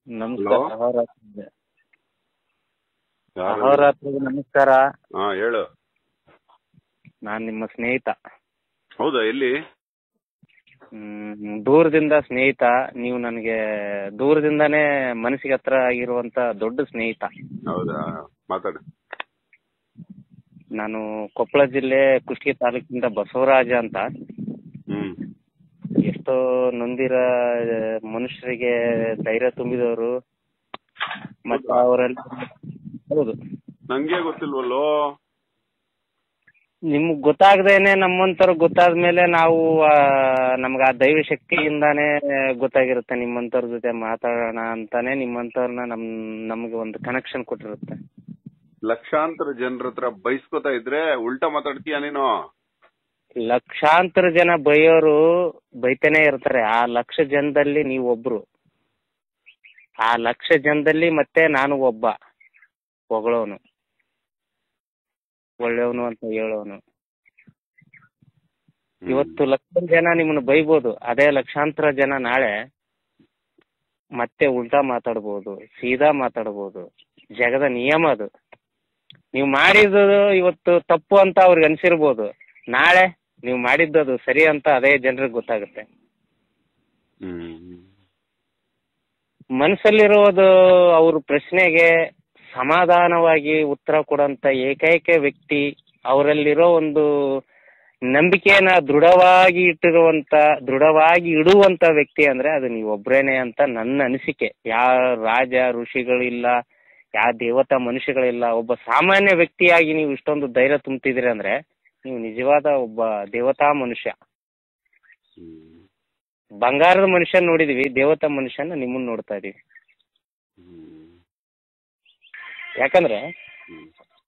ನಮಸ್ಕಾರ Hello? ಅಹೋರಾತ್ರಿಗೆ ಯಾರು ಅಹೋರಾತ್ರಿಗೆ ನಮಸ್ಕಾರ ಹಾ ಹೇಳು ನಾನು ನಿಮ್ಮ ಸ್ನೇಹಿತ ಹೌದಾ ಎಲ್ಲಿ ಹ್ಮ್, ದೂರದಿಂದ ಸ್ನೇಹಿತ ನೀವು ನನಗೆ ದೂರದಿಂದಾನೇ ಮನಸ್ಸಿಗೆ ಹತ್ರ ಆಗಿರುವಂತ ದೊಡ್ಡ ಸ್ನೇಹಿತ ಹೌದಾ ಮಾತಾಡು ನಾನು ಕೊಪ್ಪಳ ಜಿಲ್ಲೆ ಕುಷ್ಟಗಿ ತಾಲೂಕಿಂದ ಬಸವರಾಜ ಅಂತ ಹ್ಮ್ ಎಷ್ಟೋ ನೊಂದಿರ ಮನುಷ್ಯರಿಗೆ ಧೈರ್ಯ ತುಂಬಿದವರು ಮತ್ತೆ ಹೌದಾ? ಅವರೆಲ್ಲ ಹೌದು ನಂಗೆ ಗೊತ್ತಿಲ್ವಲ್ಲೋ ನಿಮ್ಗೆ ಗೊತ್ತಾಗದೇನೆ ನಮ್ಮಂತವ್ರು ಗೊತ್ತಾದ ಮೇಲೆ ನಾವು ನಮ್ಗೆ ಆ ದೈವ ಶಕ್ತಿಯಿಂದಾನೇ ಗೊತ್ತಾಗಿರುತ್ತೆ ನಿಮ್ಮಂಥವ್ರ ಜೊತೆ ಮಾತಾಡೋಣ ಅಂತಾನೆ ನಿಮ್ಮಂಥವ್ರನ್ನ ನಮ್ ನಮ್ಗೆ ಒಂದು ಕನೆಕ್ಷನ್ ಕೊಟ್ಟಿರುತ್ತೆ ಲಕ್ಷಾಂತರ ಜನರ ಹತ್ರ ಬೈಸ್ಕೊತಾ ಇದ್ರೆ ಉಲ್ಟಾ ಮಾತಾಡ್ತೀಯ ನೀನು ಲಕ್ಷಾಂತರ ಜನ ಬೈಯೋರು ಬೈತಾನೆ ಇರ್ತಾರೆ ಆ ಲಕ್ಷ ಜನದಲ್ಲಿ ನೀವು ಒಬ್ರು ಆ ಲಕ್ಷ ಜನದಲ್ಲಿ ಮತ್ತೆ ನಾನು ಒಬ್ಬ ಹೊಗಳವನು ಒಳ್ಳೆಯವನು ಅಂತ ಹೇಳೋನು ಹ್ಮ್. ಇವತ್ತು ಲಕ್ಷ ಜನ ನಿಮ್ಮನ್ನ ಬೈಬೋದು ಅದೇ ಲಕ್ಷಾಂತರ ಜನ ನಾಳೆ ಮತ್ತೆ ಉಲ್ಟಾ ಮಾತಾಡ್ಬೋದು ಸೀದಾ ಮಾತಾಡ್ಬೋದು ಜಗದ ನಿಯಮ ಅದು ನೀವು ಮಾಡಿದ್ದು ಇವತ್ತು ತಪ್ಪು ಅಂತ ಅವ್ರಿಗೆ ಅನ್ಸಿರ್ಬೋದು ನಾಳೆ ನೀವು ಮಾಡಿದ್ದದು ಸರಿ ಅಂತ ಅದೇ ಜನರಿಗೆ ಗೊತ್ತಾಗುತ್ತೆ ಹ್ಮ್ ಮನಸ್ಸಲ್ಲಿರೋದು ಅವ್ರ ಪ್ರಶ್ನೆಗೆ ಸಮಾಧಾನವಾಗಿ ಉತ್ತರ ಕೊಡೋಂಥ ಏಕೈಕ ವ್ಯಕ್ತಿ ಅವರಲ್ಲಿರೋ ಒಂದು ನಂಬಿಕೆಯನ್ನ ದೃಢವಾಗಿ ಇಟ್ಟಿರುವಂತ ದೃಢವಾಗಿ ಇಡುವಂತ ವ್ಯಕ್ತಿ ಅಂದ್ರೆ ಅದು ನೀವೊಬ್ರೇನೆ ಅಂತ ನನ್ನ ಅನಿಸಿಕೆ ಯಾವ ರಾಜ ಋಷಿಗಳಿಲ್ಲ ಯಾವ ದೇವತಾ ಮನುಷ್ಯಗಳಿಲ್ಲ ಒಬ್ಬ ಸಾಮಾನ್ಯ ವ್ಯಕ್ತಿಯಾಗಿ ನೀವು ಇಷ್ಟೊಂದು ಧೈರ್ಯ ತುಂಬ್ತಿದ್ದೀರಿ ಅಂದ್ರೆ ನೀವು ನಿಜವಾದ ಒಬ್ಬ ದೇವತಾ ಮನುಷ್ಯ ಹ್ಮ್ ಬಂಗಾರದ ಮನುಷ್ಯ ನೋಡಿದೀವಿ ದೇವತಾ ಮನುಷ್ಯನ ನಿಮ್ಮನ್ನ ನೋಡ್ತಾ ಇದೀವಿ ಹ್ಮ್ ಯಾಕಂದ್ರೆ ಹ್ಮ್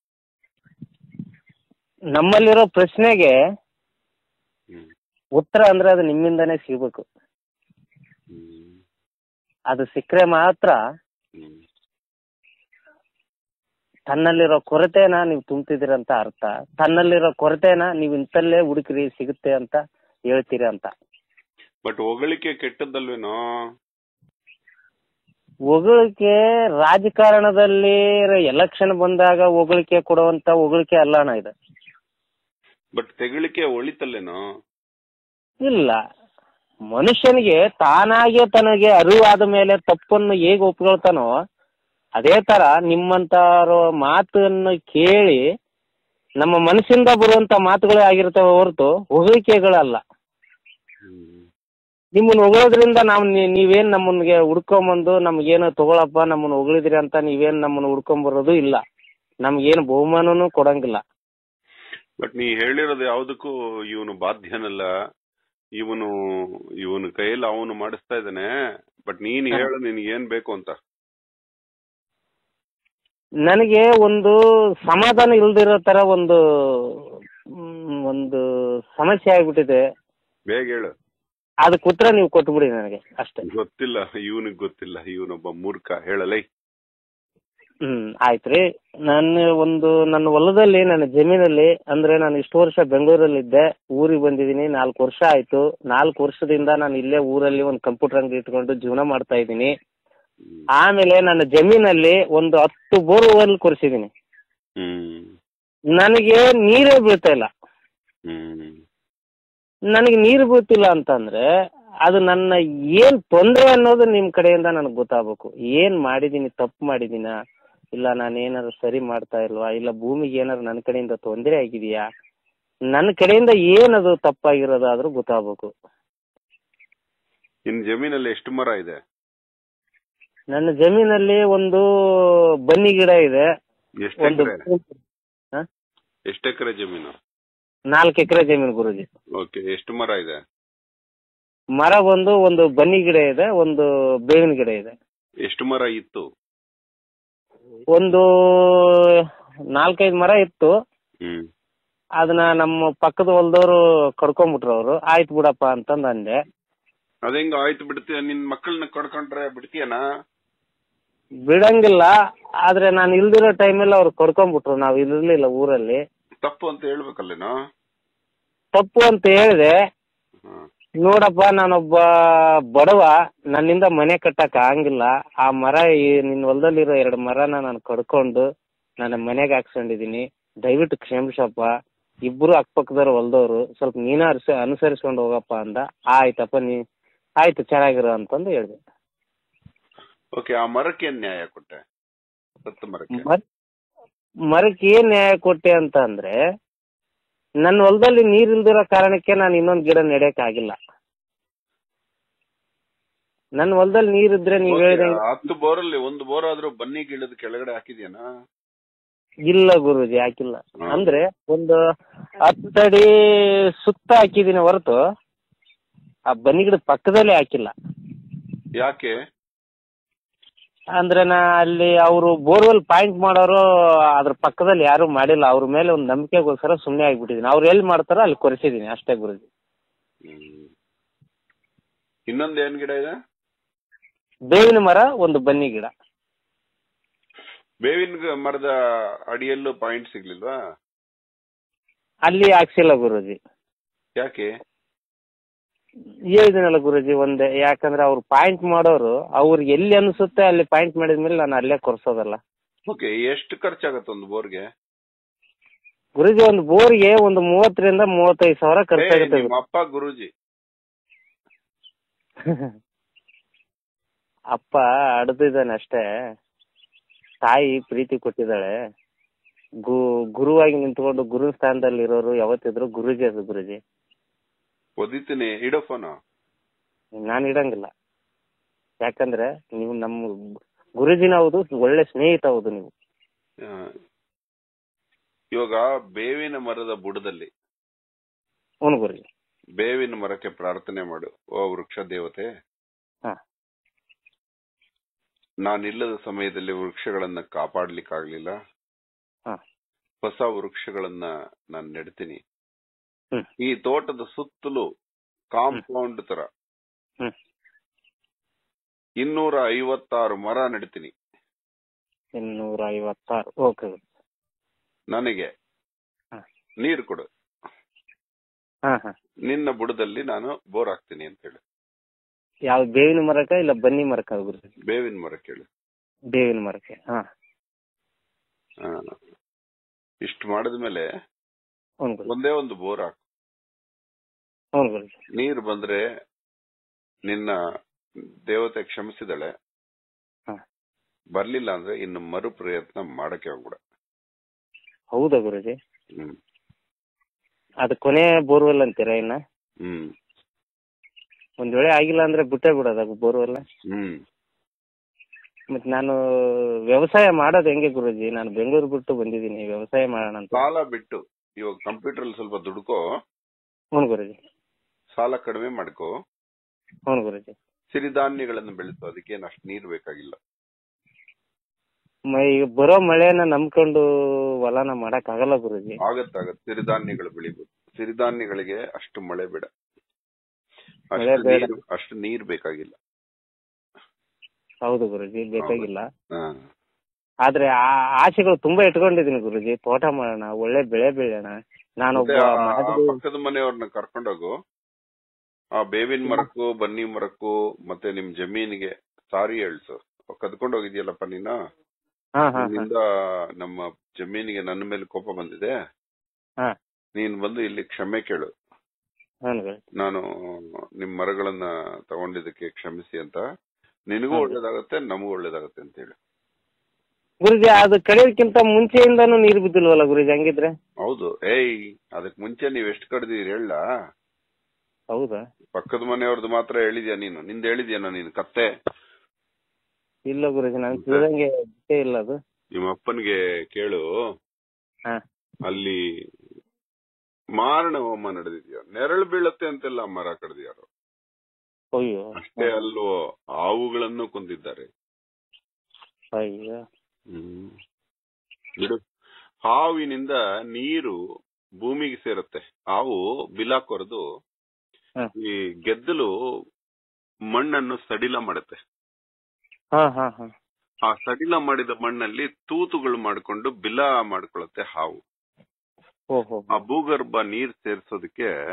ನಮ್ಮಲ್ಲಿರೋ ಪ್ರಶ್ನೆಗೆ ಹ್ಮ್ ಉತ್ತರ ಅಂದ್ರೆ ಅದು ನಿಮ್ಮಿಂದಾನೇ ಸಿಗ್ಬೇಕು ಹ್ಮ್ ಅದು ಸಿಕ್ಕರೆ ಮಾತ್ರ ಹ್ಮ್ ತನ್ನಲ್ಲಿರೋ ಕೊರತೆನ ನೀವು ತುಂಬ್ತಿದ್ದೀರಂತ ಅರ್ಥ ತನ್ನಲ್ಲಿರೋ ಕೊರತೆನ ನೀವು ಇಂತಲ್ಲೇ ಹುಡುಕ್ರಿ ಸಿಗುತ್ತೆ ಅಂತ ಹೇಳ್ತೀರಿ ಅಂತ ಬಟ್ ಹೊಗಳಿಕೆ ಕೆಟ್ಟದ್ದಲ್ವೇನೋ ಹೊಗಳಿಕೆ ರಾಜಕಾರಣದಲ್ಲಿ ಎಲೆಕ್ಷನ್ ಬಂದಾಗ ಹೊಗಳಿಕೆ ಕೊಡುವಂತ ಹೊಗಳಿಕೆ ಅಲ್ಲ ಅಣ್ಣ ಇದು ಬಟ್ ತೆಗಳಿಕೆ ಒಳಿತಲ್ಲೇನೋ ಇಲ್ಲ ಮನುಷ್ಯನಿಗೆ ತಾನಾಗೆ ತನಗೆ ಅರಿವಾದ ಮೇಲೆ ತಪ್ಪನ್ನು ಹೇಗೆ ಒಪ್ಕೊಳ್ತಾನೋ ಅದೇ ತರ ನಿಮ್ಮಂತರ ಮಾತನ್ನು ಕೇಳಿ ನಮ್ಮ ಮನಸ್ಸಿಂದ ಬರುವಂತ ಮಾತುಗಳೇ ಆಗಿರ್ತವೆ ಹೊರತು ಹೊಗಳಿಕೆಗಳಲ್ಲ ಹ್ಮ್ ನಿಮ್ಮನ್ನ ಹೊಗಳೋದ್ರಿಂದ ನಾವು ನೀವೇನ್ ನಮ್ಮನ್ಗೆ ಹುಡ್ಕೊಂಬಂದು ನಮ್ಗೇನು ತಗೊಳಪ್ಪ ನಮ್ಮನ್ನ ಹೊಗಳಿದ್ರಿ ಅಂತ ನೀವೇನ್ ನಮ್ಮನ್ನ ಹುಡ್ಕೊಂಬರೋದು ಇಲ್ಲ ನಮ್ಗೇನು ಬಹುಮಾನನೂ ಕೊಡಂಗಿಲ್ಲ ಬಟ್ ನೀ ಹೇಳಿರೋದು ಯಾವ್ದಕ್ಕೂ ಇವನು ಬಾಧ್ಯನಲ್ಲ ಇವನು ಇವನು ಕೈಯಲ್ಲಿ ಅವನು ಮಾಡಿಸ್ತಾ ಇದ್ದಾನೆ ಬಟ್ ನೀನ್ ಹಾ. ಹೇಳು ನಿನ್ಗೆ ಏನ್ ಬೇಕು ಅಂತ ನನಗೆ ಒಂದು ಸಮಾಧಾನ ಇಲ್ದಿರೋ ತರ ಒಂದು ಮ್, ಒಂದು ಸಮಸ್ಯೆ ಆಗ್ಬಿಟ್ಟಿದೆ ಬೇಗ ಹೇಳು ಅದಕ್ಕೆ ಉತ್ತರ ನೀವು ಕೊಟ್ಬಿಡಿ ನನಗೆ ಅಷ್ಟೇ ಗೊತ್ತಿಲ್ಲ ಇವನಿಗೆ ಗೊತ್ತಿಲ್ಲ ಇವನೊಬ್ಬ ಮೂರ್ಖ ಹೇಳಲೈ ಹ್ಮ್ ಆಯ್ತ್ರಿ ನಾನು ಒಂದು ನನ್ನ ಹೊಲದಲ್ಲಿ ನನ್ನ ಜಮೀನಲ್ಲಿ ಅಂದ್ರೆ ನಾನು ಇಷ್ಟು ವರ್ಷ ಬೆಂಗಳೂರಲ್ಲಿದ್ದೆ ಊರಿಗೆ ಬಂದಿದ್ದೀನಿ ನಾಲ್ಕು ವರ್ಷ ಆಯ್ತು ನಾಲ್ಕು ವರ್ಷದಿಂದ ನಾನು ಇಲ್ಲೇ ಊರಲ್ಲಿ ಒಂದು ಕಂಪ್ಯೂಟರ್ ಅಂಗಡಿ ಇಟ್ಕೊಂಡು ಜೀವನ ಮಾಡ್ತಾ ಇದ್ದೀನಿ ಆಮೇಲೆ ನನ್ನ ಜಮೀನಲ್ಲಿ ಒಂದು ಹತ್ತು ಬೋರ್ವೆಲ್ ಕೊರೆಸಿದ್ದೀನಿ ಹ್ಮ್ ನನಗೆ ನೀರೇ ಬೀಳ್ತಾ ಇಲ್ಲ ಹ್ಮ್ ನನಗೆ ನೀರು ಬೀಳ್ತಿಲ್ಲ ಅಂತಂದ್ರೆ ಅದು ನನ್ನ ಏನ್ ತೊಂದರೆ ಅನ್ನೋದು ನಿಮ್ ಕಡೆಯಿಂದ ನನಗೆ ಗೊತ್ತಾಗಬೇಕು ಏನ್ ಮಾಡಿದೀನಿ ತಪ್ಪು ಮಾಡಿದೀನ ಇಲ್ಲ ನಾನು ಏನಾದ್ರು ಸರಿ ಮಾಡ್ತಾ ಇಲ್ವಾ ಇಲ್ಲ ಭೂಮಿಗೆ ಏನಾದ್ರು ನನ್ನ ಕಡೆಯಿಂದ ತೊಂದರೆ ಆಗಿದೆಯಾ ನನ್ನ ಕಡೆಯಿಂದ ಏನದು ತಪ್ಪಾಗಿರೋದಾದ್ರೂ ಗೊತ್ತಾಗಬೇಕು ನಿನ್ ಜಮೀನಲ್ಲಿ ಎಷ್ಟು ಮರ ಇದೆ ನನ್ನ ಜಮೀನಲ್ಲಿ ಒಂದು ಬನ್ನಿ ಗಿಡ ಇದೆ ಎಷ್ಟು ಒಂದು ಎಕರೆ ಎಷ್ಟು ಎಕರೆ ಜಮೀನು ನಾಲ್ಕು ಎಕರೆ ಜಮೀನು ಗುರುಜಿ ಓಕೆ ಎಷ್ಟು ಮರ ಇದೆ ಮರ ಬಂದು ಒಂದು ಬನ್ನಿ ಗಿಡ ಇದೆ ಒಂದು ಬೇವಿನ ಗಿಡ ಇದೆ ಎಷ್ಟು ಮರ ಇತ್ತು ಒಂದು ನಾಲ್ಕೈದು ಮರ ಇತ್ತು ಹ್ಮ್ ಅದನ್ನ ನಮ್ಮ ಪಕ್ಕದ ಹೊಲದವರು ಕಡ್ಕೊಂಡ್ಬಿಟ್ರು ಅವರು ಆಯ್ತು ಬಿಡಪ್ಪ ಅಂತಂದು ಅಂದೆ ಅದೇಂಗ ಆಯ್ತು ಬಿಡ್ತೀಯ ನಿನ್ ಮಕ್ಕಳನ್ನ ಕಡ್ಕೊಂಡ್ರೆ ಬಿಡ್ತೀಯನಾ ಬಿಡಂಗಿಲ್ಲ ಆದ್ರೆ ನಾನು ಇಲ್ದಿರೋ ಟೈಮಲ್ಲಿ ಅವ್ರು ಕಡ್ಕೊಂಡ್ಬಿಟ್ರು ನಾವು ಇರ್ಲಿಲ್ಲ ಊರಲ್ಲಿ ತಪ್ಪು ಅಂತ ಹೇಳ್ಬೇಕಲ್ಲೇನೋ ತಪ್ಪು ಅಂತ ಹೇಳಿದೆ ಹ್ಮ್ ನೋಡಪ್ಪ ನಾನೊಬ್ಬ ಬಡವ ನನ್ನಿಂದ ಮನೆ ಕಟ್ಟಕ್ ಆಗಂಗಿಲ್ಲ ಆ ಮರ ಈ ನಿನ್ನ ಹೊಲದಲ್ಲಿರೋ ಎರಡು ಮರನ ನಾನು ಕಡ್ಕೊಂಡು ನನ್ನ ಮನೆಗೆ ಹಾಕ್ಸ್ಕೊಂಡಿದೀನಿ ದಯವಿಟ್ಟು ಕ್ಷಮಿಸಪ್ಪ ಇಬ್ರು ಅಕ್ಕಪಕ್ಕದವ್ರು ಹೊಲ್ದವ್ರು ಸ್ವಲ್ಪ ನೀನ ಅರ್ಸ ಅನುಸರಿಸ್ಕೊಂಡು ಹೋಗಪ್ಪ ಅಂದ ಆಯ್ತಪ್ಪ ನೀ ಆಯ್ತು ಚೆನ್ನಾಗಿರು ಅಂತಂದು ಹೇಳಿದೆ ಓಕೆ ಆ ಮರಕ್ಕೆ ಏನ್ ನ್ಯಾಯ ಕೊಟ್ಟೆ ಸತ್ತ ಮರಕ್ಕೆ ಮರ್ ಮರಕ್ಕೆ ಏನ್ ನ್ಯಾಯ ಕೊಟ್ಟೆ ಅಂತ ಅಂದ್ರೆ ನನ್ನ ಹೊಲದಲ್ಲಿ ನೀರಿಲ್ದಿರೋ ಕಾರಣಕ್ಕೆ ನಾನು ಇನ್ನೊಂದು ಗಿಡ ನೆಡಕ್ ಆಗಿಲ್ಲ ನನ್ನ ಹೊಲದಲ್ಲಿ ನೀರಿದ್ರೆ ನೀವು Okay, ಹೇಳಿದಂಗೆ ಹತ್ತು ಬೋರಲ್ಲಿ ಒಂದು ಬೋರ್ ಆದ್ರೂ ಬನ್ನಿ ಗಿಡದ ಕೆಳಗಡೆ ಹಾಕಿದ್ಯಾನಾ ಇಲ್ಲ ಗುರುಜಿ ಹಾಕಿಲ್ಲ ಹಾ. ಅಂದ್ರೆ ಒಂದು ಹತ್ತಡಿ ಸುತ್ತ ಹಾಕಿದೀನಿ ಹೊರತು ಆ ಬನ್ನಿ ಗಿಡದ ಪಕ್ಕದಲ್ಲೇ ಹಾಕಿಲ್ಲ ಯಾಕೆ ಅಂದ್ರೆ ನಾ ಅಲ್ಲಿ ಅವರು ಬೋರ್ವೆಲ್ ಪಾಯಿಂಟ್ ಮಾಡೋರು ಅದ್ರ ಪಕ್ಕದಲ್ಲಿ ಯಾರು ಮಾಡಿಲ್ಲ ಅವ್ರ ಮೇಲೆ ಒಂದು ನಂಬಿಕೆಗೋಸ್ಕರ ಸುಮ್ಮನೆ ಆಗ್ಬಿಟ್ಟಿದೀನಿ ಅವ್ರು ಎಲ್ಲಿ ಮಾಡ್ತಾರೋ ಅಲ್ಲಿ ಕೊರೆಸಿದೀನಿ ಅಷ್ಟೇ ಗುರುಜಿ ಹ್ಮ್. ಇನ್ನೊಂದ್ ಏನ್ ಗಿಡ ಇದೆ ಬೇವಿನ ಮರ ಒಂದು ಬನ್ನಿ ಗಿಡ ಬೇವಿನ ಗ- ಮರದ ಅಡಿಯಲ್ಲೂ ಪಾಯಿಂಟ್ ಸಿಗ್ಲಿಲ್ವಾ ಅಲ್ಲಿ ಹಾಕ್ಸಿಲ್ಲ ಗುರುಜಿ ಯಾಕೆ ಹೇಳಿದಿನಲ್ಲ ಗುರುಜಿ ಒಂದೇ ಯಾಕಂದ್ರೆ ಅವ್ರು ಪಾಯಿಂಟ್ ಮಾಡೋರು ಅವ್ರಿಗೆ ಎಲ್ಲಿ ಅನ್ಸುತ್ತೆ ಅಲ್ಲಿ ಪಾಯಿಂಟ್ ಮಾಡಿದ್ಮೇಲೆ ನಾನು ಅಲ್ಲೇ ಕೊರ್ಸೋದಲ್ಲ ಓಕೆ ಎಷ್ಟು ಖರ್ಚಾಗತ್ತೆ ಒಂದು ಬೋರ್ಗೆ ಗುರುಜಿ ಒಂದು ಬೋರ್ಗೆ ಒಂದು ಮೂವತ್ತರಿಂದ ಮೂವತ್ತೈದು ಸಾವಿರ ಏ, ಖರ್ಚಾಗುತ್ತೆ ನಿಮ್ಮ ಅಪ್ಪ ಗುರೂಜಿ ಅಪ್ಪ ಅಡ್ದಿದ್ದಾನೆ ಅಷ್ಟೇ ತಾಯಿ ಪ್ರೀತಿ ಕೊಟ್ಟಿದ್ದಾಳೆ ಗು ಗುರುವಾಗಿ ನಿಂತ್ಕೊಂಡು ಗುರು ಸ್ಥಾನದಲ್ಲಿ ಇರೋರು ಯಾವತ್ತಿದ್ರು ಗುರುಜಿ ಅದು ಗುರುಜಿ ಒದಿತೀನಿ ಇಡೋ ಫೋನು ನಾನು ಇಡಂಗಿಲ್ಲ ಯಾಕಂದ್ರೆ ನೀವು ನಮ್ಮ ಗುರುಜಿನ ಹೌದು ಒಳ್ಳೆ ಸ್ನೇಹಿತ ಹೌದು ನೀವು ಆ, ಇವಾಗ ಬೇವಿನ ಮರದ ಬುಡದಲ್ಲಿ ಹ್ಞೂ ಗುರುಜಿ ಬೇವಿನ ಮರಕ್ಕೆ ಪ್ರಾರ್ಥನೆ ಮಾಡು ಓ ವೃಕ್ಷ ದೇವತೆ ಹಾ. ನಾನಿಲ್ಲದ ಸಮಯದಲ್ಲಿ ವೃಕ್ಷಗಳನ್ನ ಕಾಪಾಡ್ಲಿಕ್ಕಾಗ್ಲಿಲ್ಲ ಹಾ. ಹೊಸ ವೃಕ್ಷಗಳನ್ನ ನಾನು ನೆಡ್ತೀನಿ ಹ್ಮ್. ಈ ತೋಟದ ಸುತ್ತಲೂ ಕಾಂಪೌಂಡ್ ತರ ಹ್ಮ್. ಇನ್ನೂರ ಐವತ್ತಾರು ಮರ ನೆಡ್ತೀನಿ ಇನ್ನೂರ ಐವತ್ತಾರು ಓಕೆ ನನಗೆ ಹಾ. ನೀರು ಕೊಡು ಹಾ ಹಾ ನಿನ್ನ ಬುಡದಲ್ಲಿ ನಾನು ಬೋರ್ ಹಾಕ್ತೀನಿ ಅಂತ ಹೇಳಿ ಯಾವ ಬೇವಿನ ಮರಕ್ಕ ಇಲ್ಲ ಬನ್ನಿ ಮರಕ್ಕ ಗುರುಜಿ ಬೇವಿನ ಮರ ಕೇಳು ಬೇವಿನ ಮರಕ್ಕೆ ಹಾ ಆ, ಇಷ್ಟು ಮಾಡಿದ್ಮೇಲೆ ಹ್ಞೂ ಗುರುಜಿ ಒಂದೇ ಒಂದು ಬೋರ್ ಹಾಕು ಹ್ಞೂ ಗುರುಜಿ ನೀರು ಬಂದ್ರೆ ನಿನ್ನ ದೇವತೆ ಕ್ಷಮಿಸಿದಳೆ ಹಾ. ಬರ್ಲಿಲ್ಲ ಅಂದ್ರೆ ಇನ್ನು ಮರು ಪ್ರಯತ್ನ ಮಾಡಕ್ಕೆ ಹೋಗ್ಬಿಡ ಹೌದಾ ಗುರುಜಿ ಹ್ಮ್ ಅದು ಕೊನೆ ಬೋರ್ವೆಲ್ ಅಂತೀರಾ ಇನ್ನ ಹ್ಮ್ ಒಂದ್ ವೇಳೆ ಆಗಿಲ್ಲ ಅಂದ್ರೆ ಬಿಟ್ಟೇ ಬಿಡೋದ ಬೋರ್ವೆಲ್ ಹ್ಮ್ ಮತ್ ನಾನು ವ್ಯವಸಾಯ ಮಾಡೋದು ಹೆಂಗೆ ಗುರುಜಿ ನಾನು ಬೆಂಗಳೂರು ಬಿಟ್ಟು ಬಂದಿದ್ದೀನಿ ವ್ಯವಸಾಯ ಮಾಡೋಣ ಅಂತ ಸಾಲ ಬಿಟ್ಟು ಇವಾಗ ಕಂಪ್ಯೂಟರ್ ಅಲ್ಲಿ ಸ್ವಲ್ಪ ದುಡ್ಕೋ ಹ್ಞೂ ಗುರುಜಿ ಸಾಲ ಕಡಿಮೆ ಮಾಡ್ಕೋ ಹ್ಞೂ ಗುರುಜಿ ಸಿರಿಧಾನ್ಯಗಳನ್ನು ಬೆಳೆಸು ಅದಕ್ಕೇನು ಅಷ್ಟು ನೀರು ಬೇಕಾಗಿಲ್ಲ ಮ- ಈಗ ಬರೋ ಮಳೆನ ನಂಬ್ಕೊಂಡು ಹೊಲನ ಮಾಡಕ್ ಆಗಲ್ಲ ಗುರುಜಿ ಆಗತ್ತಾಗತ್ ಸಿರಿಧಾನ್ಯಗಳು ಬೆಳಿಬೋದು ಸಿರಿಧಾನ್ಯಗಳಿಗೆ ಅಷ್ಟು ಮಳೆ ಬೇಡ ಮಳೆ ಅಷ್ಟು ಬೇಡ. ನೀರು ಅಷ್ಟು ನೀರ್ ಬೇಕಾಗಿಲ್ಲ ಹೌದು ಗುರುಜಿ ಬೇಕಾಗಿಲ್ಲ ಹಾ. ಆದ್ರೆ ಆ ಆಸೆಗಳು ತುಂಬಾ ಇಟ್ಕೊಂಡಿದೀನಿ ಗುರುಜಿ ತೋಟ ಮಾಡೋಣ ಒಳ್ಳೆ ಬೆಳೆ ಬೆಳೆಯೋಣ ನಾನೊಬ್ಬ ಮತ್ತೆ ಆ- ಆ ಮಾದರಿ ಪಕ್ಕದ ಮನೆಯವ್ರನ್ನ ಕರ್ಕೊಂಡೋಗು ಆ ಬೇವಿನ ಮರಕ್ಕೂ ಬನ್ನಿ ಮರಕ್ಕೂ ಮತ್ತೆ ನಿಮ್ ಜಮೀನಿಗೆ ಸಾರಿ ಹೇಳ್ಸು ಕದ್ಕೊಂಡು ಹೋಗಿದ್ಯಲ್ಲಪ್ಪ ನೀನು ಹಾ ಹಾ ಹಾ ನಿನ್ನಿಂದ ನಮ್ಮ ಜಮೀನಿಗೆ ನನ್ನ ಮೇಲೆ ಕೋಪ ಬಂದಿದೆ ಹಾ. ನೀನ್ ಬಂದು ಇಲ್ಲಿ ಕ್ಷಮೆ ಕೇಳು ಹ್ಞೂ ಗುರುಜಿ ನಾನು ನಿಮ್ ಮರಗಳನ್ನ ತಗೊಂಡಿದ್ದಕ್ಕೆ ಕ್ಷಮಿಸಿ ಅಂತ ನಿನಗೂ ಹೌದು. ಒಳ್ಳೇದಾಗತ್ತೆ ನಮಗೂ ಒಳ್ಳೇದಾಗತ್ತೆ ಅಂತ ಹೇಳಿ ಗುರುಜಿ ಅದು ಕಡಿಯೋದಕ್ಕಿಂತ ಮುಂಚೆಯಿಂದಾನು ನೀರು ಬಿದ್ದಿಲ್ವಲ್ಲ ಗುರುಜಿ ಹಂಗಿದ್ರೆ ಹೌದು ಏಯ್ ಅದಕ್ ಮುಂಚೆ ನೀವ್ ಎಷ್ಟು ಕಡ್ದಿರಿ ಹೇಳ ಹೌದಾ ಪಕ್ಕದ ಮನೆಯವ್ರದ್ದು ಮಾತ್ರ ಹೇಳಿದ್ಯಾ ನೀನು ನಿಂದ ಹೇಳಿದ್ಯಾನ ನೀನು ಕತ್ತೆ ಇಲ್ಲ ಗುರುಜಿ ನಾನು ತಿಳಿದಂಗೆ ಬಿಟ್ಟೇ ಇಲ್ಲ ಅದು ನಿಮ್ಮ ಅಪ್ಪನಿಗೆ ಕೇಳು ಹಾ ಅಲ್ಲಿ ಮಾರಣ ಹೋಮ ನಡೆದಿದ್ಯಾ ನೆರಳು ಬೀಳತ್ತೆ ಅಂತೆಲ್ಲ ಮರ ಕಡ್ದಿಯಾರು ಅಯ್ಯೋ ಅಷ್ಟೇ ಅಲ್ವೋ ಹಾವುಗಳನ್ನು ಕೊಂದಿದ್ದಾರೆ ಅಯ್ಯೋ ಹ್ಮ್ ಬಿಡು ಹಾವಿನಿಂದ ನೀರು ಭೂಮಿಗೆ ಸೇರುತ್ತೆ ಹಾವು ಬಿಲ ಕೊರೆದು ಹ. ಈ ಗೆದ್ದಲು ಮಣ್ಣನ್ನು ಸಡಿಲ ಮಾಡುತ್ತೆ ಹಾ ಹಾ ಹಾ ಆ ಸಡಿಲ ಮಾಡಿದ ಮಣ್ಣಲ್ಲಿ ತೂತುಗಳು ಮಾಡಿಕೊಂಡು ಬಿಲ ಮಾಡ್ಕೊಳ್ಳುತ್ತೆ ಹಾವು ಓಹೋ ಆ ಭೂಗರ್ಭ ನೀರ್ ಸೇರ್ಸೋದಕ್ಕೆ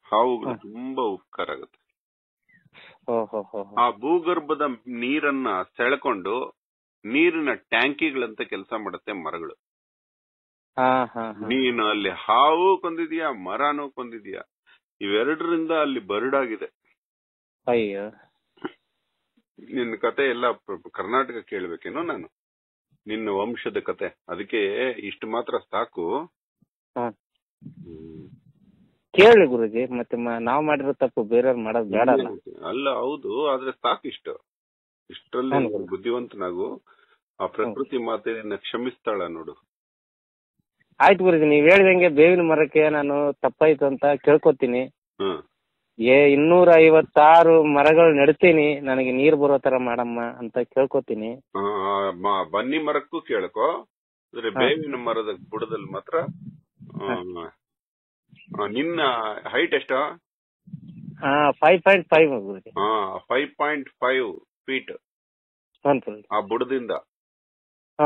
ಹಾವುಗಳು ಹ. ತುಂಬಾ ಉಪಕಾರ ಆಗುತ್ತೆ ಓಹೋ ಹೋ ಆ ಭೂಗರ್ಭದ ನೀರನ್ನ ಸೆಳ್ಕೊಂಡು ನೀರಿನ ಟ್ಯಾಂಕಿಗಳಂತ ಕೆಲಸ ಮಾಡುತ್ತೆ ಮರಗಳು ಹಾ ಹಾ ಹಾ ನೀನು ಅಲ್ಲಿ ಹಾವು ಕೊಂದಿದ್ಯಾ ಮರನೂ ಕೊಂದಿದ್ಯಾ ಇವೆರಡರಿಂದ ಅಲ್ಲಿ ಬರಡಾಗಿದೆ ಅಯ್ಯೋ ನಿನ್ನ ಕತೆ ಎಲ್ಲ ಪ್ರ- ಕರ್ನಾಟಕ ಕೇಳ್ಬೇಕೇನೋ ನಾನು ನಿನ್ನ ವಂಶದ ಕತೆ ಅದಕ್ಕೆ ಇಷ್ಟು ಮಾತ್ರ ಸಾಕು ಹಾ ಹ್ಮ್. ಕೇಳಿ ಗುರುಜಿ ಮತ್ತೆ ಮ- ನಾವ್ ಮಾಡಿರೋ ತಪ್ಪು ಬೇರೆಯವ್ರು ಮಾಡೋದ್ ಬೇಡ ಅಲ್ಲ ಅಲ್ಲ ಹೌದು ಆದ್ರೆ ಸಾಕಿಷ್ಟು ಇಷ್ಟರಲ್ಲಿ ಹೌದು. ನೀನು ಬುದ್ಧಿವಂತನಾಗು ಆ ಪ್ರಕೃತಿ ಮಾತೆ ನಿನ್ನ ಕ್ಷಮಿಸ್ತಾಳ ನೋಡು ಆಯ್ತು ಗುರುಜಿ ನೀವ್ ಹೇಳ್ದಂಗೆ ಬೇವಿನ ಮರಕ್ಕೆ ನಾನು ತಪ್ಪಾಯ್ತು ಅಂತ ಕೇಳ್ಕೊತೀನಿ ಹ್ಮ್ ಏ ಇನ್ನೂರ ಐವತ್ತಾರು ಮರಗಳು ನೆಡ್ತೀನಿ ನನಗೆ ನೀರ್ ಬರೋ ತರ ಮಾಡಮ್ಮ ಅಂತ ಕೇಳ್ಕೊತೀನಿ ಆ, ಮ- ಬನ್ನಿ ಮರಕ್ಕೂ ಕೇಳ್ಕೊ ಆದ್ರೆ ಹಾ. ಬೇವಿನ ಮರದ ಬುಡದಲ್ಲಿ ಮಾತ್ರ ಆ, ಆ, ನಿನ್ನ ಹೈಟ್ ಎಷ್ಟು ಹಾ five point five Guruji five point five feet ಹ್ಞೂ ಗುರುಜಿ ಆ ಬುಡದಿಂದ ಹಾ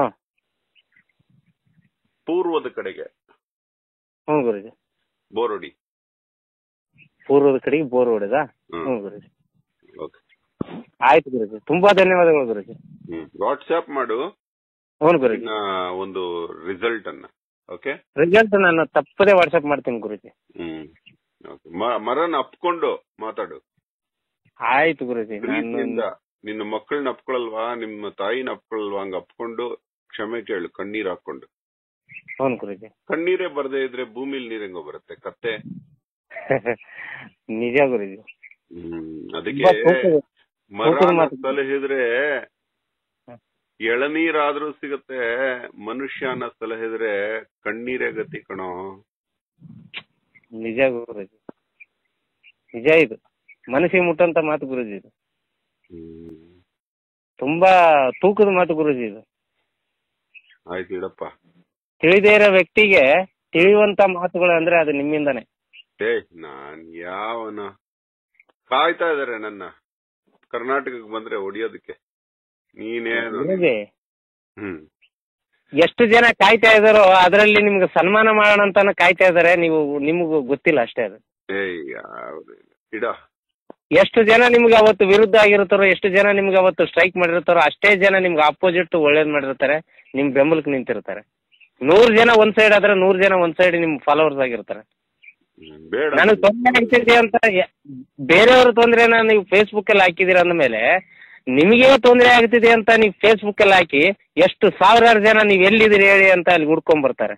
ಪೂರ್ವದ ಕಡೆಗೆ ಹ್ಞೂ ಗುರುಜಿ ಬೋರಡಿ ಪೂರ್ವದ ಕಡೆಗೆ ಬೋರ್ ಹೊಡೆದಾ ಹ್ಮ್ ಹ್ಞೂ ಗುರುಜಿ ಓಕೆ ಆಯ್ತು ಗುರುಜಿ ತುಂಬಾ ಧನ್ಯವಾದಗಳು ಗುರುಜಿ ಹ್ಮ್ ವಾಟ್ಸ್ಆಪ್ ಮಾಡು ಹ್ಞೂ ಗುರುಜಿ ನಿನ್ನ ಒಂದು ರಿಸಲ್ಟ್ ಅನ್ನ ಓಕೆ ರಿಸಲ್ಟ್ ನಾನು ತಪ್ಪದೇ ವಾಟ್ಸಪ್ ಮಾಡ್ತೀನಿ ಗುರುಜಿ ಹ್ಮ್ Okay. ಮ- ಮರನ ಅಪ್ಕೊಂಡು ಮಾತಾಡು ಆಯ್ತು ಗುರುಜಿ ಪ್ರೀತಿಯಿಂದ ನಾನು ನಿನ್ನ ಮಕ್ಕಳನ್ನ ಅಪ್ಕೊಳಲ್ವಾ ನಿಮ್ಮ ತಾಯಿನ ಅಪ್ಕೊಳಲ್ವಾ ಹಂಗ ಅಪ್ಕೊಂಡು ಕ್ಷಮೆ ಕೇಳು ಕಣ್ಣೀರ್ ಹಾಕೊಂಡು ಹ್ಞೂ ಗುರುಜಿ ಕಣ್ಣೀರೇ ಬರದೇ ಇದ್ರೆ ಭೂಮಿಲಿ ನೀರ್ ಹೆಂಗೋ ಬರುತ್ತೆ ಕತ್ತೆ ನಿಜ ಗುರುಜಿ ಹ್ಮ್ ತುಂಬಾ ಅದಕ್ಕೆ ತೂಕದ- ಮರ ತೂಕದ ಮಾತು. ಸಲಹಿದ್ರೆ ಎಳನೀರಾದ್ರೂ ಸಿಗತ್ತೆ ಮನುಷ್ಯನ ಸಲಹಿದ್ರೆ ಕಣ್ಣೀರೇ ಗತಿ ಕಣೋ ನಿಜ ಗುರುಜಿ ನಿಜ ಇದು ಮನಸ್ಸಿಗೆ ಮುಟ್ಟಂತ ಮಾತು ಗುರುಜಿ ಇದು ಹ್ಮ್ ತುಂಬಾ ತೂಕದ ಮಾತು ಗುರುಜಿ ಇದು ಆಯ್ತು ಇಡಪ್ಪ ತಿಳಿದೇ ಇರೋ ವ್ಯಕ್ತಿಗೆ ತಿಳಿಯುವಂತ ಮಾತುಗಳು ಅಂದ್ರೆ ಅದು ನಿಮ್ಮಿಂದಾನೆ ಏ ನಾನ್ ಯಾವನ ಕಾಯ್ತಾ ಇದಾರೆ ನನ್ನ ಕರ್ನಾಟಕಕ್ಕೆ ಬಂದ್ರೆ ಹೊಡಿಯೋದಕ್ಕೆ ನೀನೇನು ಗುರೂಜಿ, ಹ್ಮ್ ಎಷ್ಟು ಜನ ಕಾಯ್ತಾ ಇದಾರೋ ಅದರಲ್ಲಿ ನಿಮ್ಗೆ ಸನ್ಮಾನ ಮಾಡೋಣ ಅಂತಾನೆ ಕಾಯ್ತಾ ಇದಾರೆ ನೀವು ನಿಮಗೂ ಗೊತ್ತಿಲ್ಲ ಅಷ್ಟೇ ಅದು ಏಯ್ ಯಾವ್ದು ಇಲ್ಲ. ಇಡ ಎಷ್ಟು ಜನ ನಿಮ್ಗೆ ಅವತ್ತು ವಿರುದ್ಧ ಆಗಿರ್ತಾರೋ ಎಷ್ಟು ಜನ ನಿಮ್ಗೆ ಅವತ್ತು ಸ್ಟ್ರೈಕ್ ಮಾಡಿರ್ತಾರೋ ಅಷ್ಟೇ ಜನ ನಿಮ್ಗೆ ಅಪೋಸಿಟ್ ಒಳ್ಳೇದ್ ಮಾಡಿರ್ತಾರೆ ನಿಮ್ ಬೆಂಬಲಕ್ಕೆ ನಿಂತಿರ್ತಾರೆ ನೂರ್ ಜನ ಒಂದ್ ಸೈಡ್ ಆದ್ರೆ ನೂರ್ ಜನ ಒಂದ್ ಸೈಡ್ ನಿಮ್ ಫಾಲೋವರ್ಸ್ ಆಗಿರ್ತಾರೆ ಹ್ಮ್, ಬೇಡ ನನಗೆ ತೊಂದರೆ ಆಗ್ತಿದೆ ಅಂತ ಯ- ಬೇರೆಯವ್ರ ತೊಂದರೆನ ನೀವು ಫೇಸ್ಬುಕ್ ಅಲ್ಲಿ ಹಾಕಿದೀರ ಅಂದಮೇಲೆ ನಿಮಗೆ ತೊಂದರೆ ಆಗ್ತಿದೆ ಅಂತ ನೀವು ಫೇಸ್ಬುಕ್ ಅಲ್ಲಿ ಹಾಕಿ ಎಷ್ಟು ಸಾವಿರಾರು ಜನ ನೀವು ಎಲ್ಲಿದ್ದೀರಿ ಹೇಳಿ ಅಂತ ಅಲ್ಲಿ ಹುಡ್ಕೊಂಡ್ ಬರ್ತಾರೆ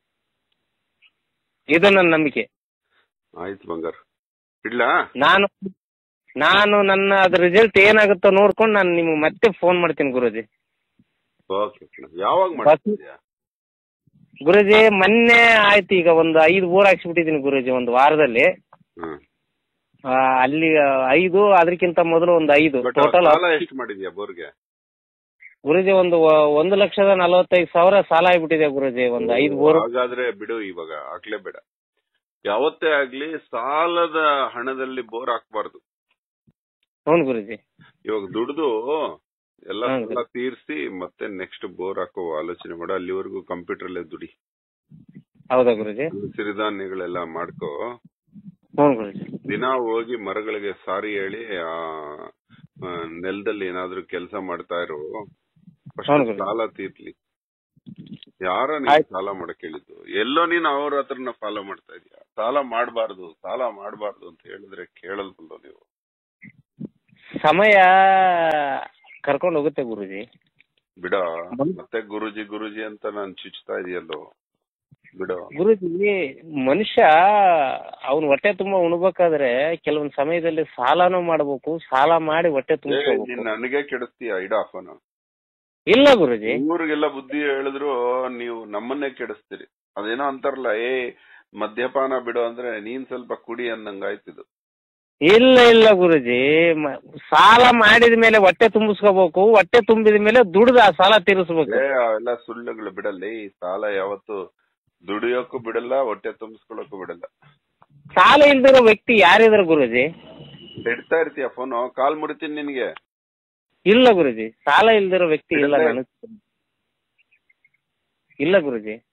ಇದು ನನ್ನ ನಂಬಿಕೆ ಆಯ್ತು ಬಂಗಾರ ಇಡ್ಲಾ ನಾನು ನಾನು ನನ್ನ ಅದ್ರ ರಿಸಲ್ಟ್ ಏನಾಗುತ್ತೋ ನೋಡ್ಕೊಂಡು ನಾನು ನಿಮ್ಗೆ ಮತ್ತೆ ಫೋನ್ ಮಾಡ್ತೀನಿ ಗುರುಜಿ ಓಕೆ ಯಾವಾಗ ಮಾಡ್ತಿದ್ಯಾ ಗುರುಜಿ ಮೊನ್ನೆ ಆಯ್ತು ಈಗ ಒಂದು ಐದು ಬೋರ್ ಹಾಕ್ಸ್ಬಿಟ್ಟಿದ್ದೀನಿ ಗುರುಜಿ ಒಂದು ವಾರದಲ್ಲಿ ಹ್ಮ್ ಆ, ಅಲ್ಲಿ ಆ, ಐದು ಅದಕ್ಕಿಂತ ಮೊದಲು ಒಂದು ಐದು ಬಟ್ ಟೋಟಲ್ ಸಾಲ ಎಷ್ಟು ಮಾಡಿದ್ಯಾ ಬೋರ್ಗೆ ಗುರುಜಿ ಒಂದು ವ- ಒಂದು ಲಕ್ಷದ ನಲವತ್ತೈದು ಸಾವಿರ ಸಾಲ ಆಗ್ಬಿಟ್ಟಿದೆ ಗುರುಜಿ ಒಂದು ಐದು ಬೋರ್ ಹಾಗಾದ್ರೆ ಬಿಡು ಇವಾಗ ಹಾಕ್ಲೇಬೇಡ ಯಾವತ್ತೇ ಆಗ್ಲಿ ಸಾಲದ ಹಣದಲ್ಲಿ ಬೋರ್ ಹಾಕ್ಬಾರ್ದು ಹ್ಞೂ ಗುರುಜಿ ಇವಾಗ ದುಡ್ದು ಎಲ್ಲ ಹ್ಮ್. ಸಾಲ ತೀರ್ಸಿ ಮತ್ತೆ ನೆಕ್ಸ್ಟ್ ಬೋರ್ ಹಾಕೋ ಆಲೋಚನೆ ಮಾಡು ಅಲ್ಲಿವರೆಗೂ ಕಂಪ್ಯೂಟರ್ ಅಲ್ಲೇ ದುಡಿ ಹೌದಾ ಗುರುಜಿ ಸಿರಿಧಾನ್ಯಗಳೆಲ್ಲ ಮಾಡ್ಕೋ ಹ್ಞೂ ಗುರುಜಿ ದಿನ ಹೋಗಿ ಮರಗಳಿಗೆ ಸಾರಿ ಹೇಳಿ ಆ ಆ, ನೆಲದಲ್ಲಿ ಏನಾದ್ರೂ ಕೆಲಸ ಮಾಡ್ತಾ ಇರೋ first ಹೌದು. ಸಾಲ ತೀರ್ಲಿ ಯಾರ ನೀನ್ ಆಯ್ತು. ಸಾಲ ಮಾಡಕ್ ಹೇಳಿದ್ದು ಎಲ್ಲೋ ನೀನ್ ಅವ್ರ ಹತ್ರನ ಫಾಲೋ ಮಾಡ್ತಾ ಇದೀಯ ಸಾಲ ಮಾಡಬಾರ್ದು ಸಾಲ ಮಾಡಬಾರ್ದು ಅಂತ ಹೇಳಿದ್ರೆ ಕೇಳಲ್ವಲ್ಲ ನೀವು ಸಮಯ ಕರ್ಕೊಂಡು ಹೋಗುತ್ತೆ ಗುರುಜಿ ಬಿಡ ಬಂದ್- ಮತ್ತೆ ಗುರುಜಿ ಗುರುಜಿ ಅಂತ ನಾನ್ ಚುಚ್ತಾ ಇದೆಯಲ್ಲೋ ಬಿಡ ಗುರುಜಿ ಮನುಷ್ಯ ಅವನು ಹೊಟ್ಟೆ ತುಂಬಾ ಉಣ್ಬೇಕಾದ್ರೆ ಕೆಲವೊಂದ್ ಸಮಯದಲ್ಲಿ ಸಾಲನೂ ಮಾಡ್ಬೇಕು ಸಾಲ ಮಾಡಿ ಹೊಟ್ಟೆ ನೀನ್ ತುಂಬಿಸ್ಕೋಬೇಕು ನನಗೆ ಕೆಡಿಸ್ತೀಯ ಇಡ ಫೋನ್ ಇಲ್ಲ ಗುರುಜಿ ಊರಿಗೆಲ್ಲ ಬುದ್ಧಿ ಹೇಳಿದ್ರು ನೀವು ನಮ್ಮನ್ನೇ ಕೆಡಿಸ್ತೀರಿ ಅದೇನೋ ಅಂತಾರಲ್ಲ ಏ ಮದ್ಯಪಾನ ಬಿಡು ಅಂದ್ರೆ ನೀನ್ ಸ್ವಲ್ಪ ಕುಡಿ ಅಂದಂಗಾಯ್ತಿದು ಇಲ್ಲ ಇಲ್ಲ ಗುರುಜಿ ಮ- ಸಾಲ ಮಾಡಿದ ಮೇಲೆ ಹೊಟ್ಟೆ ತುಂಬಿಸ್ಕೋಬೇಕು ಹೊಟ್ಟೆ ತುಂಬಿದ ಮೇಲೆ ದುಡ್ದು ಆ ಸಾಲ ತೀರಿಸ್ಬೇಕು ಏ ಅವೆಲ್ಲ ಸುಳ್ಳುಗಳು ಬಿಡಲ್ಲ ಈ ಸಾಲ ಯಾವತ್ತು ದುಡಿಯೋಕ್ಕೂ ಬಿಡಲ್ಲ ಹೊಟ್ಟೆ ತುಂಬಿಸ್ಕೊಳಕ್ಕೂ ಬಿಡಲ್ಲ ಸಾಲ ಇಲ್ದಿರೋ ವ್ಯಕ್ತಿ ಯಾರಿದ್ರು ಗುರುಜಿ ಇಡ್ತಾ ಇರ್ತೀಯ ಫೋನು ಕಾಲ್ ಮುಡಿತೀನಿ ನಿನ್ಗೆ ಇಲ್ಲ ಗುರುಜಿ ಸಾಲ ಇಲ್ದಿರೋ ವ್ಯಕ್ತಿ ಇಲ್ಲ ಇಡಲೇ- ನನಗೆ ಇಲ್ಲ ಗುರುಜಿ